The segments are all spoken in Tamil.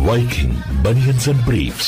Viking Bunions and Briefs.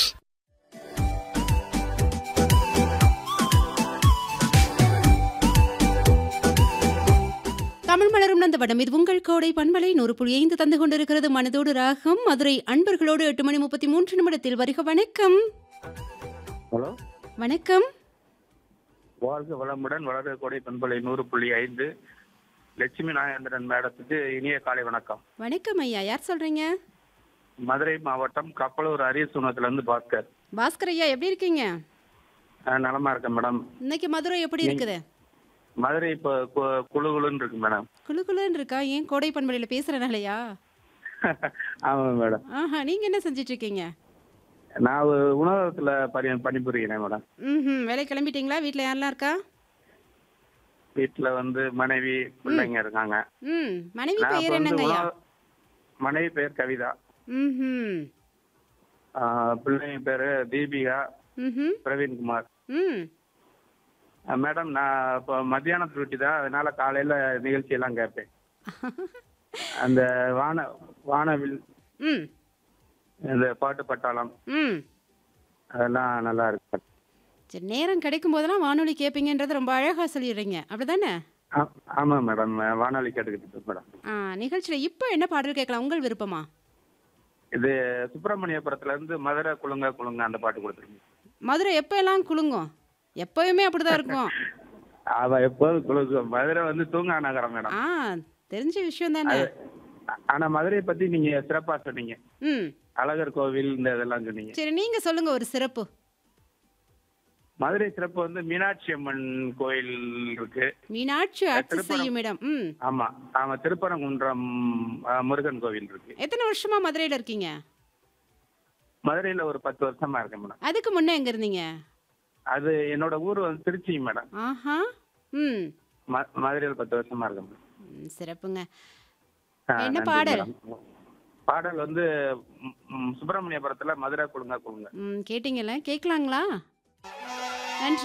Tamil மலரும் நந்தவடம் இது உங்கள் கோடை பண்பலை நூறு புள்ளி ஐந்து தந்து கொண்டிருக்கிறது மனதோடு ராகம் மதுரை அன்பர்களோடு எட்டு மணி முப்பத்தி மூன்று நிமிடத்தில் வருக வணக்கம் ஹலோ வணக்கம் வாழ்க வளமுடன் வளர கோடை பண்பலை நூறு புள்ளி ஐந்து லட்சுமி நாகேந்திரன் மேடத்துக்கு இனிய காலை வணக்கம் வணக்கம் ஐயா யார் சொல்றீங்க மதுரை மாவட்டம் கப்பலூர் அரியசுனத்துல இருந்து பாஸ்கர் பாஸ்கர் ஐயா எப்படி இருக்கீங்க ஆ, நலமா இருக்கேன் மேடம் இன்னைக்கு மதுரை எப்படி இருக்குது மதுரை இப்போ கு- குளு குளுன்னு இருக்கு மேடம் குளு குளுன்னு இருக்கா ஏன் கோடை பண்பலையில் பேசுறனாலயா ஆமாம் மேடம் ஆஹா நீங்க என்ன செஞ்சிட்டு இருக்கீங்க நான் ஒரு உணவகத்துல பணி பணிபுரிகிறேன் மேடம் ம் வேலை கிளம்பிட்டீங்களா வீட்டில் யாரெல்லாம் இருக்கா வீட்டுல வந்து மனைவி பிள்ளைங்க இருக்காங்க ம் மனைவி நான் பெயர் இப்ப வந்து என்னங்க ஐயா உணவு- மனைவி பேர் கவிதா ம் ஆ, பிள்ளைங்க பேரு தீபிகா ம் பிரவீன்குமார் ம் ஆ, மேடம் நான் இப்போ மத்தியான டியூட்டி தான் அதனால காலையில நிகழ்ச்சி எல்லாம் கேட்பேன் அந்த வான வானவில் ம் இந்த பாட்டு பட்டாளம் ம் அதெல்லாம் நல்லா இருக்கு சரி நேரம் கிடைக்கும் போதெல்லாம் வானொலி கேட்பீங்கன்றது ரொம்ப அழகாக சொல்லிடுறீங்க அப்படிதானே ஆ- ஆமா மேடம் வானொலி கேட்டுக்கிட்டு இருக்கேன் மேடம் ஆ நிகழ்ச்சியில் இப்போ என்ன பாடல் கேட்கலாம் உங்கள் விருப்பமா இது சுப்பிரமணியபுரத்துல இருந்து மதுரை குழுங்க குழுங்க அந்த பாட்டு கொடுத்துருங்க மதுரை எப்போ எல்லாம் குலுங்கும் எப்போயுமே அப்படிதான் இருக்கும் அவ எப்போதும் குழுங்க மதுரை வந்து தூங்கா நகரம் மேடம் ஆ தெரிஞ்ச விஷயம் தானே ஆனா மதுரையை பத்தி நீங்க சிறப்பா சொன்னீங்க ம் அழகர் கோவில் இந்த இதெல்லாம் சொன்னீங்க சரி நீங்க சொல்லுங்க ஒரு சிறப்பு மதுரை சிறப்பு வந்து மீனாட்சி அம்மன் கோயில் இருக்கு மீனாட்சி ஆட்சி திருப்பரம். செய்யும் இடம் ம் ஆமா ஆமா திருப்பரங்குன்றம் ஆ, முருகன் கோவில் இருக்கு எத்தனை வருஷமா மதுரையில் இருக்கீங்க மதுரையில ஒரு பத்து வருஷமா இருக்கேன் மேடம் அதுக்கு முன்னே எங்க இருந்தீங்க அது என்னோட ஊர் வந்து திருச்சி மேடம் ஆஹா ம் ம- மதுரையில பத்து வருஷமா இருக்கேன் மேடம் ம், சிறப்புங்க ஆ, என்ன நன்றி பாடல்? மேடம். பாடல் வந்து ம், ம், சுப்பிரமணியபுரத்துல மதுரை குழுங்க குழுங்க ம் கேட்டீங்கல்ல கேட்கலாங்களா